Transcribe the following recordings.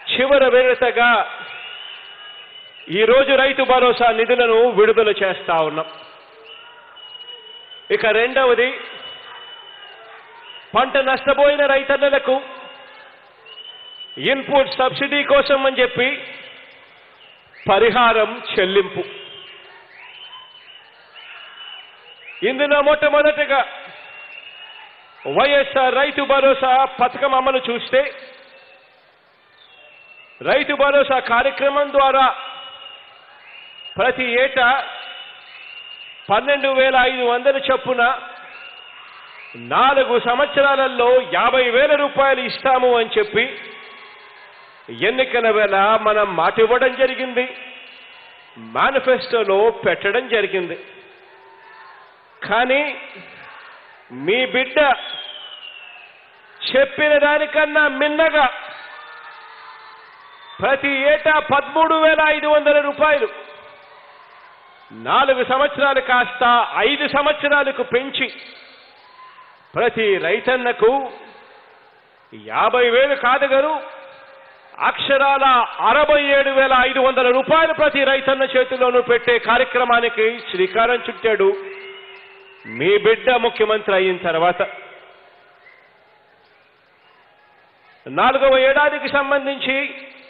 చివరి విడతగా ఈరోజు రైతు భరోసా నిధులను విడుదల చేస్తా ఉన్నాం ఇక రెండవది పంట నష్టపోయిన రైతన్నలకు ఇన్పుట్ సబ్సిడీ కోసం అని చెప్పి పరిహారం చెల్లింపు ఇందులో మొట్టమొదటిగా వైఎస్ఆర్ రైతు భరోసా పథకం అమలు చూస్తే రైతు భరోసా కార్యక్రమం ద్వారా ప్రతి ఏటా పన్నెండు వేల ఐదు వందల చొప్పున నాలుగు సంవత్సరాలలో యాభై వేల రూపాయలు ఇస్తాము అని చెప్పి ఎన్నికల వేళ మనం మాట ఇవ్వడం జరిగింది మేనిఫెస్టోలో పెట్టడం జరిగింది కానీ మీ బిడ్డ చెప్పిన దానికన్నా మిన్నగా ప్రతి ఏటా పదమూడు వేల ఐదు వందల రూపాయలు నాలుగు సంవత్సరాలు కాస్త ఐదు సంవత్సరాలకు పెంచి ప్రతి రైతన్నకు యాభై వేలు కాదు గారు అక్షరాల అరవై ఏడు వేల ఐదు వందల రూపాయలు ప్రతి రైతన్న చేతిలోనూ పెట్టే కార్యక్రమానికి శ్రీకారం చుట్టాడు మీ బిడ్డ ముఖ్యమంత్రి అయిన తర్వాత నాలుగవ ఏడాదికి సంబంధించి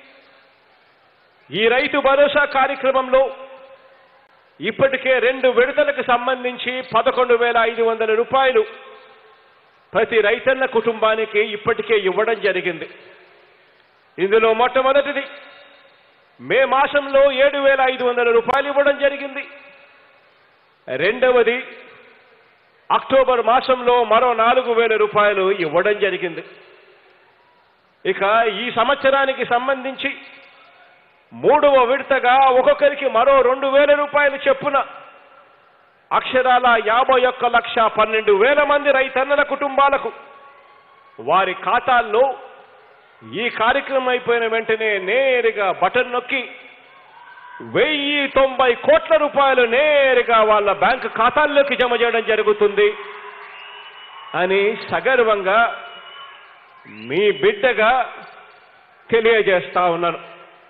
ఈ రైతు భరోసా కార్యక్రమంలో ఇప్పటికే రెండు విడతలకు సంబంధించి పదకొండు వేల ఐదు వందల రూపాయలు ప్రతి రైతన్న కుటుంబానికి ఇప్పటికే ఇవ్వడం జరిగింది ఇందులో మొట్టమొదటిది మే మాసంలో ఏడు వేల ఐదు వందల రూపాయలు ఇవ్వడం జరిగింది రెండవది అక్టోబర్ మాసంలో మరో నాలుగు వేల రూపాయలు ఇవ్వడం జరిగింది ఇక ఈ సంవత్సరానికి సంబంధించి మూడవ విడతగా ఒక్కొక్కరికి మరో రెండు వేల రూపాయలు చెప్పున అక్షరాల యాభై ఒక్క లక్ష పన్నెండు వేల మంది రైతన్నల కుటుంబాలకు వారి ఖాతాల్లో ఈ కార్యక్రమం అయిపోయిన వెంటనే నేరుగా బటన్ నొక్కి వెయ్యి తొంభై కోట్ల రూపాయలు నేరుగా వాళ్ళ బ్యాంకు ఖాతాల్లోకి జమ చేయడం జరుగుతుంది అని సగర్వంగా మీ బిడ్డగా తెలియజేస్తా ఉన్నాను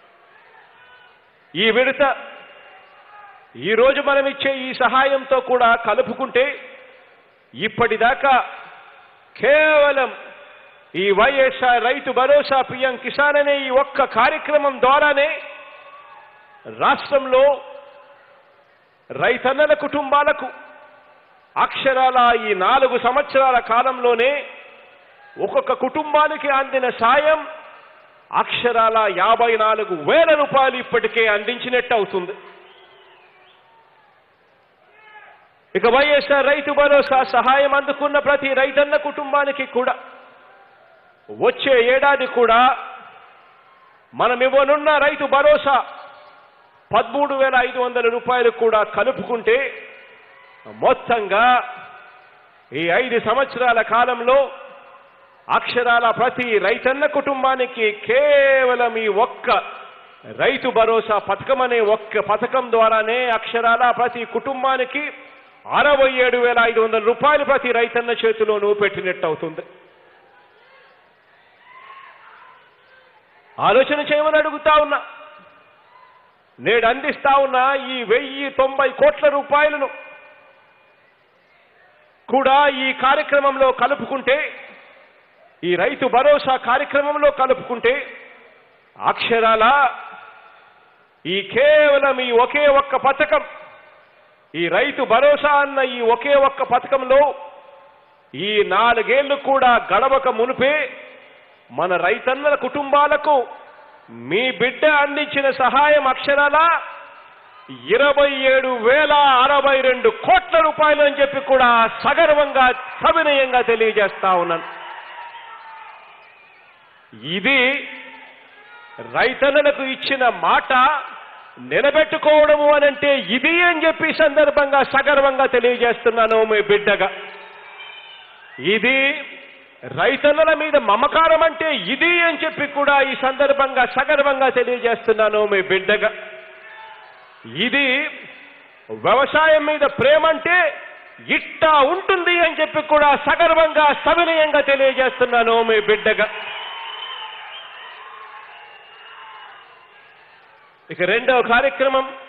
ఈ విడత ఈరోజు మనం ఇచ్చే ఈ సహాయంతో కూడా కలుపుకుంటే ఇప్పటిదాకా కేవలం ఈ వైఎస్ఆర్ రైతు భరోసా పిఎం కిసాన్ అనే ఈ ఒక్క కార్యక్రమం ద్వారానే రాష్ట్రంలో రైతన్నల కుటుంబాలకు అక్షరాల ఈ నాలుగు సంవత్సరాల కాలంలోనే ఒక్కొక్క కుటుంబానికి అందిన సాయం అక్షరాల యాభై నాలుగు వేల రూపాయలు ఇప్పటికే అందించినట్టు అవుతుంది ఇక వైఎస్ఆర్ రైతు భరోసా సహాయం అందుకున్న ప్రతి రైతన్న కుటుంబానికి కూడా వచ్చే ఏడాది కూడా మనం ఇవ్వనున్న రైతు భరోసా పదమూడు వేల ఐదు వందల రూపాయలు కూడా కలుపుకుంటే మొత్తంగా ఈ ఐదు సంవత్సరాల కాలంలో అక్షరాల ప్రతి రైతన్న కుటుంబానికి కేవలం ఈ ఒక్క రైతు భరోసా పథకం అనే ఒక్క పథకం ద్వారానే అక్షరాల ప్రతి కుటుంబానికి అరవై ఏడు వేల ఐదు వందల రూపాయలు ప్రతి రైతన్న చేతిలోనూ పెట్టినట్టు అవుతుంది ఆలోచన చేయమని అడుగుతా ఉన్నా నేడు అందిస్తా ఉన్న ఈ వెయ్యి తొంభై కోట్ల రూపాయలను కూడా ఈ కార్యక్రమంలో కలుపుకుంటే ఈ రైతు భరోసా కార్యక్రమంలో కలుపుకుంటే అక్షరాల ఈ కేవలం ఈ ఒకే ఒక్క పథకం ఈ రైతు భరోసా అన్న ఈ ఒకే ఒక్క పథకంలో ఈ నాలుగేళ్లు కూడా గడవక మునిపే మన రైతన్నల కుటుంబాలకు మీ బిడ్డ అందించిన సహాయం అక్షరాల ఇరవై ఏడు వేల అరవై రెండు కోట్ల రూపాయలు అని చెప్పి కూడా సగర్వంగా సవినయంగా తెలియజేస్తా ఉన్నాను ఇది రైతన్నలకు ఇచ్చిన మాట నిలబెట్టుకోవడము అనంటే ఇది అని చెప్పి ఈ సందర్భంగా సగర్వంగా తెలియజేస్తున్నాను మీ బిడ్డగా ఇది రైతన్నల మీద మమకారం అంటే ఇది అని చెప్పి కూడా ఈ సందర్భంగా సగర్వంగా తెలియజేస్తున్నాను మీ బిడ్డగా ఇది వ్యవసాయం మీద ప్రేమ అంటే ఇట్టా ఉంటుంది అని చెప్పి కూడా సగర్వంగా సవినయంగా తెలియజేస్తున్నాను మీ బిడ్డగా ఇక రెండవ కార్యక్రమం